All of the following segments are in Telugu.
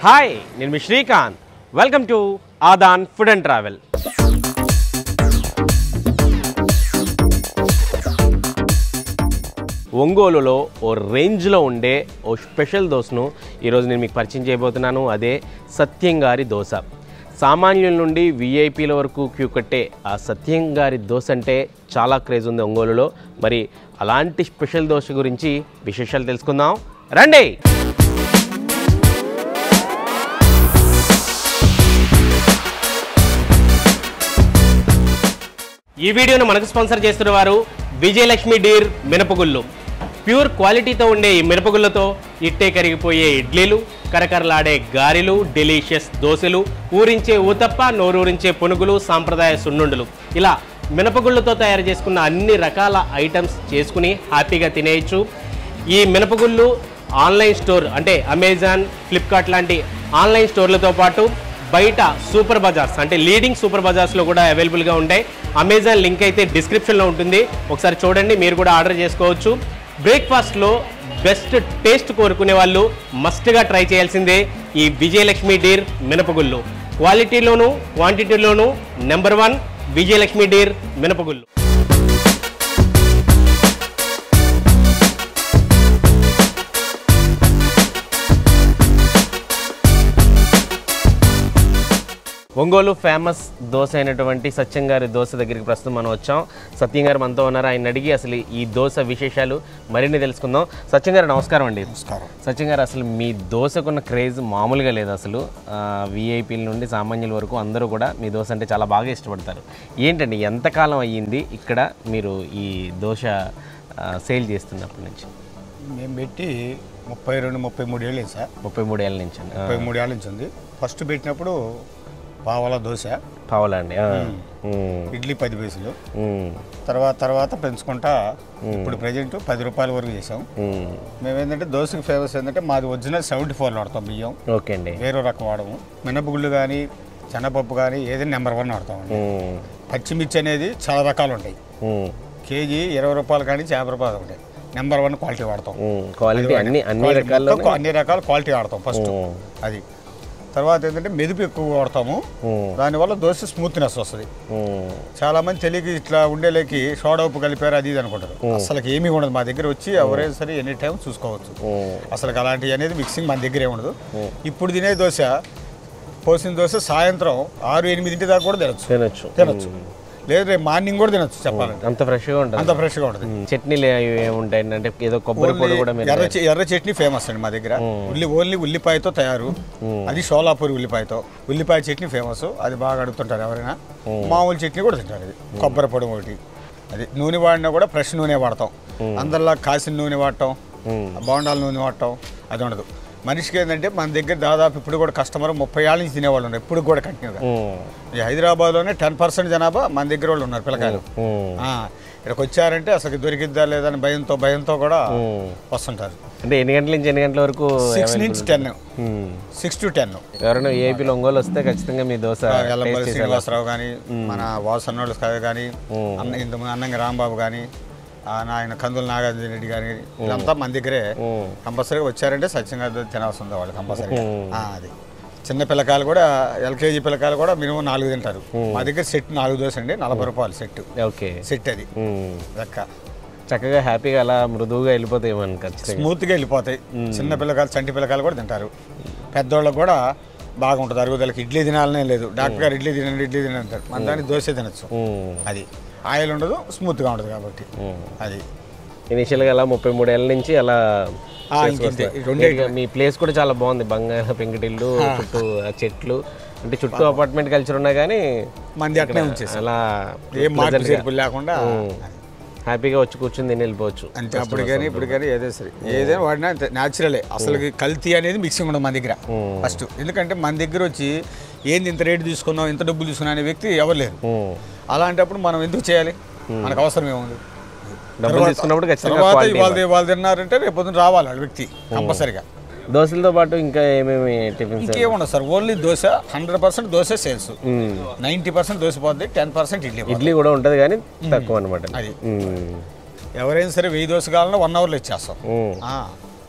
హాయ్ నేను మీ Srikanth welcome to Aadan food and travel ఒంగోలులో ఓ రేంజ్లో ఉండే ఓ స్పెషల్ దోశను ఈరోజు నేను మీకు పరిచయం చేయబోతున్నాను అదే సత్యం గారి దోశ సామాన్యుల నుండి విఐపీల వరకు క్యూ కట్టే ఆ సత్యం గారి దోశ అంటే చాలా క్రేజ్ ఉంది ఒంగోలులో మరి అలాంటి స్పెషల్ దోశ గురించి విశేషాలు తెలుసుకుందాం రండి ఈ వీడియోను మనకు స్పాన్సర్ చేస్తున్న వారు విజయలక్ష్మి డీర్ మినపగుళ్ళు ప్యూర్ క్వాలిటీతో ఉండే ఈ మినపగుళ్ళతో ఇట్టే కరిగిపోయే ఇడ్లీలు కరకరలాడే గారెలు డెలీషియస్ దోశలు ఊరించే ఊతప్ప నోరూరించే పునుగులు సాంప్రదాయ సున్నుండులు ఇలా మినపగుళ్ళతో తయారు చేసుకున్న అన్ని రకాల ఐటమ్స్ చేసుకుని హ్యాపీగా తినేయచ్చు ఈ మినపగుళ్ళు ఆన్లైన్ స్టోర్ అంటే అమెజాన్ ఫ్లిప్కార్ట్ లాంటి ఆన్లైన్ స్టోర్లతో పాటు బయట సూపర్ బజార్స్ అంటే లీడింగ్ సూపర్ బజార్స్లో కూడా అవైలబుల్గా ఉంటాయి అమెజాన్ లింక్ అయితే డిస్క్రిప్షన్లో ఉంటుంది ఒకసారి చూడండి మీరు కూడా ఆర్డర్ చేసుకోవచ్చు బ్రేక్ఫాస్ట్లో బెస్ట్ టేస్ట్ కోరుకునే వాళ్ళు మస్ట్గా ట్రై చేయాల్సిందే ఈ విజయలక్ష్మి డీర్ మినపగుళ్ళు క్వాలిటీలోను క్వాంటిటీలోను నెంబర్ వన్ విజయలక్ష్మి డీర్ మినపగుళ్ళు ఒంగోలు ఫేమస్ దోశ అయినటువంటి సత్యం గారి దోశ దగ్గరికి ప్రస్తుతం మనం వచ్చాం సత్యం గారు మనతో ఉన్నారు ఆయన అడిగి అసలు ఈ దోశ విశేషాలు మరిన్ని తెలుసుకుందాం సత్యం గారు నమస్కారం అండి నమస్కారం సత్యం గారు అసలు మీ దోశకున్న క్రేజ్ మామూలుగా లేదు అసలు విఐపీల నుండి సామాన్యుల వరకు అందరూ కూడా మీ దోశ అంటే చాలా బాగా ఇష్టపడతారు ఏంటండి ఎంతకాలం అయ్యింది ఇక్కడ మీరు ఈ దోశ సేల్ చేస్తున్నప్పటి నుంచి మేము పెట్టి ముప్పై రెండు ముప్పై మూడు ఏళ్ళు అయింది సార్ ముప్పై మూడు ఏళ్ళ నుంచి అండి. ఆ, ముప్పై మూడు ఏళ్ళ నుంచి ఉంది ఫస్ట్ పెట్టినప్పుడు పావల దోశ పావులా అండి ఆ. ఉమ్, ఇడ్లీ పది పైసలు ఉమ్, తర్వాత తర్వాత పెంచుకుంటా ఇప్పుడు ప్రజెంట్ పది రూపాయల వరకు చేసాం ఉమ్. మేము ఏంటంటే దోశకి ఫేమస్ ఏంటంటే మాది ఒరిజినల్ సెవెంటీ ఫోర్లో వాడతాం బియ్యం ఓకే అండి వేరే రకం వాడము మినపగుళ్ళు కానీ శనగపప్పు కానీ ఏదైనా నెంబర్ వన్ వాడతామండి ఉమ్, పచ్చిమిర్చి అనేది చాలా రకాలు ఉంటాయి ఉమ్, కేజీ ఇరవై రూపాయలు కానీ యాభై రూపాయలు ఉంటాయి నెంబర్ వన్ క్వాలిటీ వాడతాం ఉమ్. క్వాలిటీ అన్ని అన్ని క్వాలిటీ రకాల్లో మొత్తం అన్ని రకాల క్వాలిటీ వాడతాం ఫస్ట్ ఉమ్, అది తర్వాత ఏంటంటే మెదుపు ఎక్కువ వాడతాము ఉమ్, దానివల్ల దోశ స్మూత్నెస్ వస్తుంది ఉమ్, చాలా మంది తెలియక ఇట్లా ఉండేలేకి సోడా ఉప్పు కలిపారు అది ఇది అనుకుంటారు అసలు ఏమీ ఉండదు మా దగ్గర వచ్చి ఎవరైనా సరే ఎనీ టైం చూసుకోవచ్చు ఉమ్. అసలు అలాంటివి అనేది మిక్సింగ్ మన దగ్గరే ఉండదు ఇప్పుడు తినే దోశ పోసిన దోశ సాయంత్రం ఆరు ఎనిమిదింటి దాకా కూడా తినచ్చు తినొచ్చు తినచ్చు లేదు రేపు మార్నింగ్ కూడా తినచ్చు చెప్పాలంటే అంత ఫ్రెష్గా ఉంటుంది అంత ఫ్రెష్గా ఉంటుంది ఉమ్, చట్నీలు అవి ఏముంటాయి అంటే ఏదో కొబ్బరి పొడి కూడా మీరు ఎర్ర చ- ఎర్ర చట్నీ ఫేమస్ అండి మా దగ్గర ఉల్లి ఓన్లీ ఉల్లిపాయతో తయారు అది షోలాపూరి ఉల్లిపాయతో ఉల్లిపాయ చట్నీ ఫేమస్ అది బాగా అడుగుతుంటారు ఎవరైనా మామూలు చట్నీ కూడా తింటారు అది కొబ్బరి పొడి ఒకటి అది నూనె వాడినా కూడా ఫ్రెష్ నూనె వాడతాం అందరిలా కాసిన నూనె వాడటం ఉమ్, బోండాల నూనె వాడటం అది ఉండదు మనిషికి ఏంటంటే మన దగ్గర దాదాపు ఇప్పుడు కూడా కస్టమర్ ముప్పై ఏళ్ళ నుంచి తినేవాళ్ళు ఉన్నారు ఇప్పుడు కూడా కంటిన్యూగా ఉమ్, ఈ హైదరాబాద్లోనే టెన్ పర్సెంట్ జనాభా మన దగ్గర వాళ్ళు ఉన్నారు పిల్లకాయలు ఉమ్, ఆ, ఇక్కడికి వచ్చారంటే అసలు దొరికిద్దా లేదని భయంతో భయంతో కూడా ఉమ్. వస్తుంటారు అంటే ఎన్ని గంటల నుంచి ఎన్ని గంటల వరకు సిక్స్ నుంచి ten um. Six to ten ఎవరైనా ఏపీలో ఒంగోలు వస్తే ఖచ్చితంగా మీ దోశ ఎల్లమల్లి taste చేసేలా. శ్రీనివాసరావు కానీ మన వాసన్నోళ్ళు కానీ అన్న ఇంతకుముందు అన్నంగి రాంబాబు కానీ ఆయన కందుల నాగార్జున రెడ్డి కానీ వీళ్ళంతా మన దగ్గరే ఉమ్, కంపల్సరీగా వచ్చారంటే సత్యంగా తినాల్సింది వాళ్ళు కంపల్సరీగా ఆ, అది చిన్న పిల్లకాయలు కూడా ఎల్కేజీ పిల్లకాయలు కూడా మినిమం నాలుగు తింటారు మా దగ్గర సెట్ నాలుగు దోశ అండి నలభై రూపాయలు సెట్ ఓకే సెట్ అది ఉమ్. లెక్క చక్కగా హ్యాపీగా అలా మృదువుగా వెళ్ళిపోతాయి మనం ఖచ్చితంగా స్మూత్గా వెళ్ళిపోతాయి చిన్న పిల్లకాయలు చంటి పిల్లకాయలు కూడా తింటారు పెద్దోళ్ళకి కూడా బాగుంటుంది అరుగుదలకి ఇడ్లీ తినాలనే లేదు డాక్టర్ గారు ఇడ్లీ తినండి ఇడ్లీ తినండి అంటారు మన దాన్ని దోశ తినచ్చు ఉమ్, అది ఆయిల్ ఉండదు స్మూత్గా ఉంటుంది కాబట్టి ఉమ్. అది ఇనిషియల్గా అలా ముప్పై మూడు ఏళ్ళ నుంచి అలా ఆ, ఇంకింతే. ఈ రెండే ఇక మీ ప్లేస్ కూడా చాలా బాగుంది బంగాళ పెంకుటిల్లు చుట్టూ ఆ చెట్లు అంటే చుట్టూ అపార్ట్మెంట్ కల్చర్ ఉన్నా కానీ మంది అట్నే ఉంచేసి అలా ఏం మార్పు చేర్పులు లేకుండా హ్యాపీగా వచ్చి కూర్చుని తిని వెళ్ళిపోవచ్చు అంతే అప్పుడు కానీ ఇప్పుడు కానీ ఏదో సరే ఏదైనా వాడినా అంతే న్యాచురలే అసలు కల్తీ అనేది మిక్సింగ్ ఉండదు మన దగ్గర ఫస్ట్ ఎందుకంటే మన దగ్గర వచ్చి ఏంది ఇంత రేటు తీసుకున్నావు ఇంత డబ్బులు తీసుకున్నావు అనే వ్యక్తి ఎవరు లేరు ఉమ్. అలాంటప్పుడు మనం ఎందుకు చేయాలి మనకు అవసరం ఏముంది డబ్బులు తీసుకున్నప్పుడు ఖచ్చితంగా తర్వాత quality ఇవాళ వాళ్ళు తిన్నారంటే రేపు పొద్దున రావాలి వాళ్ళ వ్యక్తి కంపల్సరిగా దోశలతో పాటు ఇంకా ఏమేమి టిఫిన్స్ ఇంకేముండదు sir only dosa hundred percent dosa sales ninety percent dosa పోతుంది టెన్ పర్సెంట్ ఇడ్లీ పోతుంది. ఇడ్లీ కూడా ఉంటుంది కానీ తక్కువ అనమాట అది ఎవరైనా సరే వెయ్యి దోశ కావాలన్నా వన్ అవర్లో ఇచ్చేస్తాం ఆ.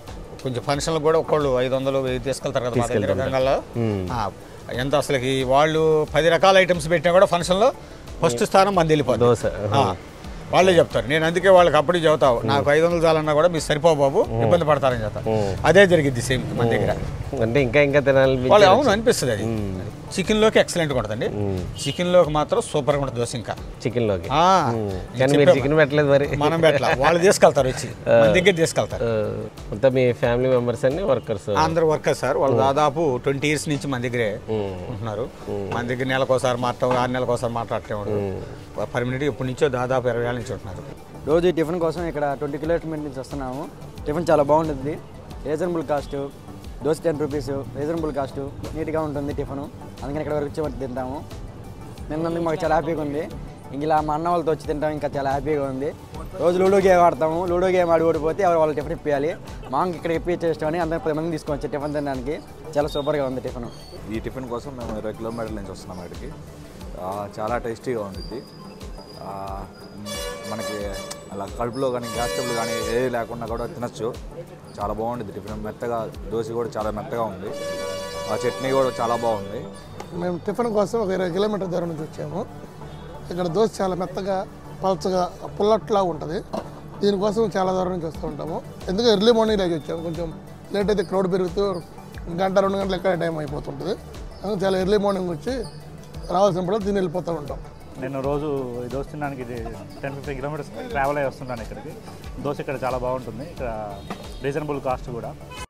కొంచెం ఫంక్షన్లు కూడా ఒక్కళ్ళు ఐదు వందలు వెయ్యి తీసుకెళ్తారు కదా మా దగ్గర గంగల్లో ఆ, ఎంత అసలుకి వాళ్ళు పది రకాల ఐటమ్స్ పెట్టినా కూడా ఫంక్షన్లో ఫస్ట్ స్థానం మంది వెళ్ళిపోతుంది దోశ ఆ, వాళ్ళే చెప్తారు నేను అందుకే వాళ్ళకి అప్పుడు చెబుతావు నాకు ఐదు వందలు చాలన్నా కూడా మీరు సరిపో బాబు ఇబ్బంది పడతారని చెప్తాను అదే జరిగింది సేమ్ మన దగ్గర అంటే ఇంకా ఇంకా తినాలి వాళ్ళు అవును అనిపిస్తుంది అది చికెన్ లోకి ఎక్సలెంట్ ఉంటుందండి చికెన్ లోకి మాత్రం సూపర్ గా ఉంటుంది దోశ ఇంకా చికెన్ లోకి ఆ, కానీ మీరు చికెన్ పెట్టలేదు మరి మనం పెట్టలా వాళ్ళు తీసుకెళ్తారు వచ్చి మన దగ్గర తీసుకెళ్తారు ఆ, మొత్తం మీ ఫ్యామిలీ మెంబర్స్ అన్ని వర్కర్స్ అందరు వర్కర్ సార్ వాళ్ళు దాదాపు ట్వంటీ ఇయర్స్ నుంచి మన దగ్గరే ఉంటున్నారు మన దగ్గర నెలకోసారి మాట్లాడటం ఆరు నెలకోసారి మాట్లాడటం పర్మనెంట్ ఇప్పటి నుంచో దాదాపు ఇరవై ఏళ్ళ నుంచి ఉంటున్నారు రోజు ఈ టిఫిన్ కోసం ఇక్కడ ట్వంటీ కిలోమీటర్ నుంచి వస్తున్నాము టిఫిన్ చాలా బాగుంటుంది reasonable cost dosa ten rupees reasonable cost నీట్గా ఉంటుంది టిఫిన్ అందుకని ఇక్కడ వరకు వచ్చి తింటాము నిన్నందుకు మాకు చాలా హ్యాపీగా ఉంది ఇంక ఇలా మా అన్న వాళ్ళతో వచ్చి తింటాం ఇంకా చాలా హ్యాపీగా ఉంది రోజు లూడో గేమ్ ఆడతాము లూడో గేమ్ ఆడి ఓడిపోతే ఎవరు వాళ్ళ టిఫిన్ ఇప్పించాలి మాకు ఇక్కడ ఇప్పించేస్తామని అందరూ పది మంది తీసుకొని వచ్చి టిఫిన్ తినడానికి చాలా సూపర్గా ఉంది టిఫిన్ ఈ టిఫిన్ కోసం మేము ఇరవై కిలోమీటర్ల నుంచి వస్తున్నాం ఇక్కడికి ఆ, చాలా టేస్టీగా ఉండిద్ది ఆ, మ్, మనకి అలా కడుపులో కానీ గ్యాస్ ట్రబుల్ కానీ ఏది లేకుండా కూడా తినచ్చు చాలా బాగుంటుంది టిఫిన్ మెత్తగా దోశ కూడా చాలా మెత్తగా ఉంది ఆ చట్నీ కూడా చాలా బాగుంది మేము టిఫిన్ కోసం ఒక ఇరవై కిలోమీటర్ దూరం నుంచి వచ్చాము ఇక్కడ దోశ చాలా మెత్తగా పలచగా పుల్లట్లా ఉంటుంది దీనికోసం చాలా దూరం నుంచి వస్తూ ఉంటాము ఎందుకంటే ఎర్లీ మార్నింగ్ లేచి వచ్చాము కొంచెం లేట్ అయితే క్రౌడ్ పెరుగుతూ గంట రెండు గంటలు ఎక్కడ టైం అయిపోతుంటుంది అందుకే చాలా ఎర్లీ మార్నింగ్ వచ్చి రావాల్సినప్పుడు దీన్ని వెళ్ళిపోతూ ఉంటాం నేను రోజు ఈ దోశ తినడానికి ఇది టెన్ ఫిఫ్టీ కిలోమీటర్స్ ట్రావెల్ అయ్యి వస్తుంటాను ఇక్కడికి దోశ ఇక్కడ చాలా బాగుంటుంది ఇక్కడ రీజనబుల్ కాస్ట్ కూడా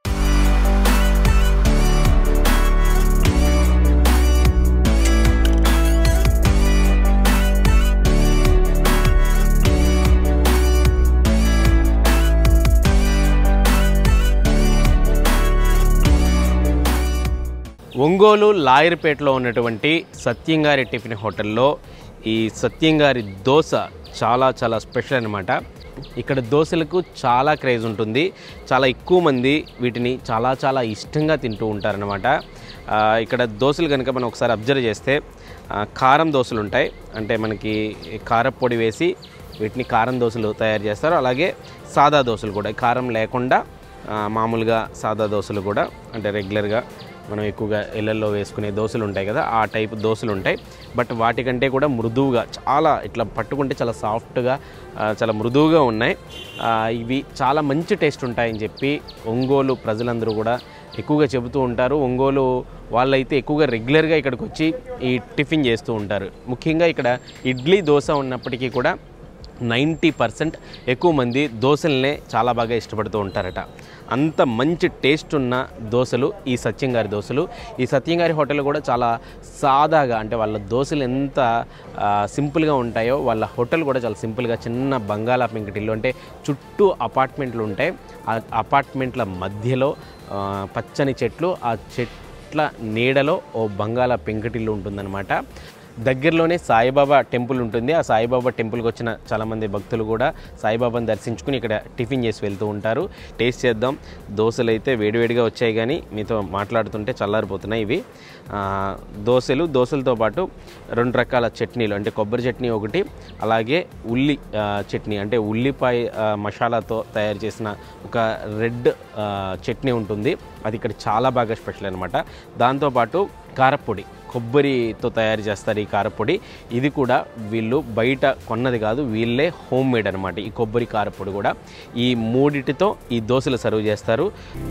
ఒంగోలు లాయర్పేటలో ఉన్నటువంటి సత్యంగారి టిఫిన్ హోటల్లో ఈ సత్యంగారి దోశ చాలా చాలా స్పెషల్ అనమాట ఇక్కడ దోశలకు చాలా క్రేజ్ ఉంటుంది చాలా ఎక్కువ మంది వీటిని చాలా చాలా ఇష్టంగా తింటూ ఉంటారనమాట ఆ, ఇక్కడ దోశలు కనుక మనం ఒకసారి అబ్జర్వ్ చేస్తే ఆ, కారం దోశలు ఉంటాయి అంటే మనకి కారపొడి వేసి వీటిని కారం దోశలు తయారు చేస్తారు అలాగే సాదా దోశలు కూడా కారం లేకుండా ఆ, మామూలుగా సాదా దోశలు కూడా అంటే రెగ్యులర్గా మనం ఎక్కువగా ఇళ్ళల్లో వేసుకునే దోశలు ఉంటాయి కదా ఆ టైప్ దోశలు ఉంటాయి బట్ వాటికంటే కూడా మృదువుగా చాలా ఇట్లా పట్టుకుంటే చాలా సాఫ్ట్గా ఆ, చాలా మృదువుగా ఉన్నాయి ఆ, ఇవి చాలా మంచి టేస్ట్ ఉంటాయని చెప్పి ఒంగోలు ప్రజలందరూ కూడా ఎక్కువగా చెబుతూ ఉంటారు ఒంగోలు వాళ్ళైతే ఎక్కువగా రెగ్యులర్గా ఇక్కడికి వచ్చి ఈ టిఫిన్ చేస్తూ ఉంటారు ముఖ్యంగా ఇక్కడ ఇడ్లీ దోశ ఉన్నప్పటికీ కూడా నైంటీ పర్సెంట్ ఎక్కువ మంది దోశలనే చాలా బాగా ఇష్టపడుతూ ఉంటారట అంత మంచి టేస్ట్ ఉన్న దోశలు ఈ సత్యంగారి దోశలు ఈ సత్యంగారి హోటల్ కూడా చాలా సాదాగా అంటే వాళ్ళ దోశలు ఎంత ఆ, సింపుల్గా ఉంటాయో వాళ్ళ హోటల్ కూడా చాలా సింపుల్గా చిన్న బంగాళా పెంకుటిల్లు అంటే చుట్టూ అపార్ట్మెంట్లు ఉంటాయి ఆ అపార్ట్మెంట్ల మధ్యలో ఆ, పచ్చని చెట్లు ఆ చెట్ల నీడలో ఓ బంగాళా పెంకుటిల్లు ఉంటుందన్నమాట దగ్గరలోనే సాయిబాబా టెంపుల్ ఉంటుంది ఆ సాయిబాబా టెంపుల్కి వచ్చిన చాలామంది భక్తులు కూడా సాయిబాబాని దర్శించుకుని ఇక్కడ టిఫిన్ చేసి వెళ్తూ ఉంటారు టేస్ట్ చేద్దాం దోశలు అయితే వేడివేడిగా వచ్చాయి కానీ మీతో మాట్లాడుతుంటే చల్లారిపోతున్నాయి ఇవి ఆ, దోశలు దోశలతో పాటు రెండు రకాల చట్నీలు అంటే కొబ్బరి చట్నీ ఒకటి అలాగే ఉల్లి ఆ, చట్నీ అంటే ఉల్లిపాయ ఆ, మసాలాతో తయారు చేసిన ఒక రెడ్ ఆ, చట్నీ ఉంటుంది అది ఇక్కడ చాలా బాగా స్పెషల్ అనమాట దాంతోపాటు కారపొడి కొబ్బరితో తయారు చేస్తారు ఈ కారపొడి ఇది కూడా వీళ్ళు బయట కొన్నది కాదు వీళ్ళే హోమ్ మేడ్ అనమాట ఈ కొబ్బరి కారపొడి కూడా ఈ మూడిటితో ఈ దోశలు సర్వ్ చేస్తారు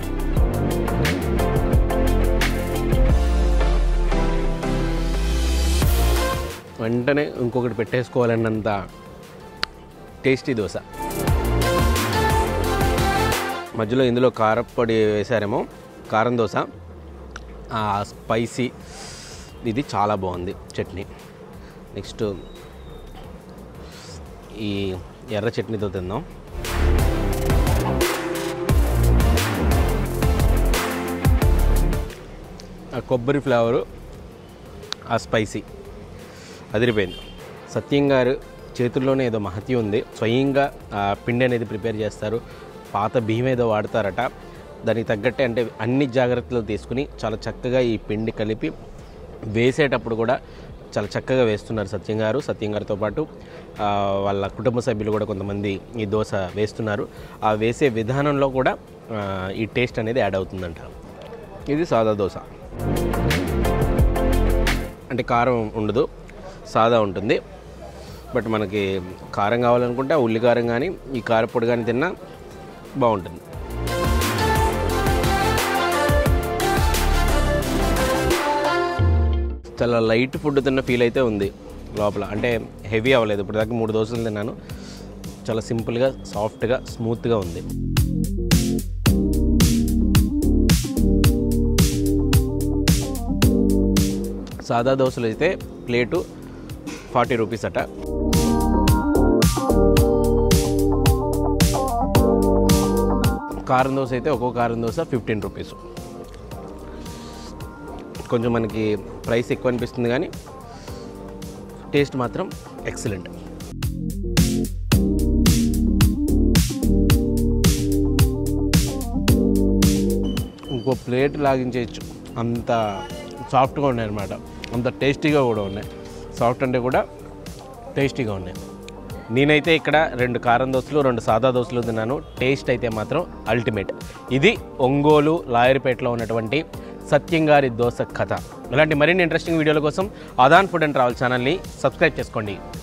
వెంటనే ఇంకొకటి పెట్టేసుకోవాలన్నంత టేస్టీ దోశ మధ్యలో ఇందులో కారపొడి వేశారేమో కారం దోశ ఆ స్పైసీ ఇది చాలా బాగుంది చట్నీ నెక్స్ట్ ఈ ఎర్ర చట్నీతో తిందాం ఆ కొబ్బరి ఫ్లేవరు ఆ స్పైసీ అదిరిపోయింది సత్యం గారు చేతుల్లోనే ఏదో మహతి ఉంది స్వయంగా ఆ పిండి అనేది ప్రిపేర్ చేస్తారు పాత బియ్యం ఏదో వాడతారట దానికి తగ్గట్టే అంటే అన్ని జాగ్రత్తలు తీసుకుని చాలా చక్కగా ఈ పిండి కలిపి వేసేటప్పుడు కూడా చాలా చక్కగా వేస్తున్నారు సత్యం గారు సత్యం గారితో పాటు ఆ, వాళ్ళ కుటుంబ సభ్యులు కూడా కొంతమంది ఈ దోశ వేస్తున్నారు ఆ వేసే విధానంలో కూడా ఆ, ఈ టేస్ట్ అనేది యాడ్ అవుతుందంట ఇది సాదా దోశ అంటే కారం ఉండదు సాదా ఉంటుంది బట్ మనకి కారం కావాలనుకుంటే ఆ ఉల్లి కారం కానీ ఈ కారపొడి కానీ తిన్నా బాగుంటుంది చాలా లైట్ ఫుడ్ తిన్న ఫీల్ అయితే ఉంది లోపల అంటే హెవీ అవ్వలేదు ఇప్పుడు దాకా మూడు దోశలు తిన్నాను చాలా సింపుల్గా సాఫ్ట్గా స్మూత్గా ఉంది సాదా దోశలు అయితే ప్లేటు ఫార్టీ రూపీస్ అట కారం దోశ అయితే ఒక్కో కారం దోశ ఫిఫ్టీన్ రూపీస్ కొంచెం మనకి ప్రైస్ ఎక్కువ అనిపిస్తుంది కానీ టేస్ట్ మాత్రం ఎక్సలెంట్ ఇంకో ప్లేట్ లాగించేయచ్చు అంత సాఫ్ట్గా ఉన్నాయి అనమాట అంత టేస్టీగా కూడా ఉన్నాయి సాఫ్ట్ అంటే కూడా టేస్టీగా ఉన్నాయి నేనైతే ఇక్కడ రెండు కారం దోశలు రెండు సాదా దోశలు తిన్నాను టేస్ట్ అయితే మాత్రం అల్టిమేట్ ఇది ఒంగోలు లాయర్పేటలో ఉన్నటువంటి సత్యంగారి దోశ కథ ఇలాంటి మరిన్ని ఇంట్రెస్టింగ్ వీడియోల కోసం ఆదాన్ ఫుడ్ అండ్ ట్రావెల్ ఛానల్ని సబ్స్క్రైబ్ చేసుకోండి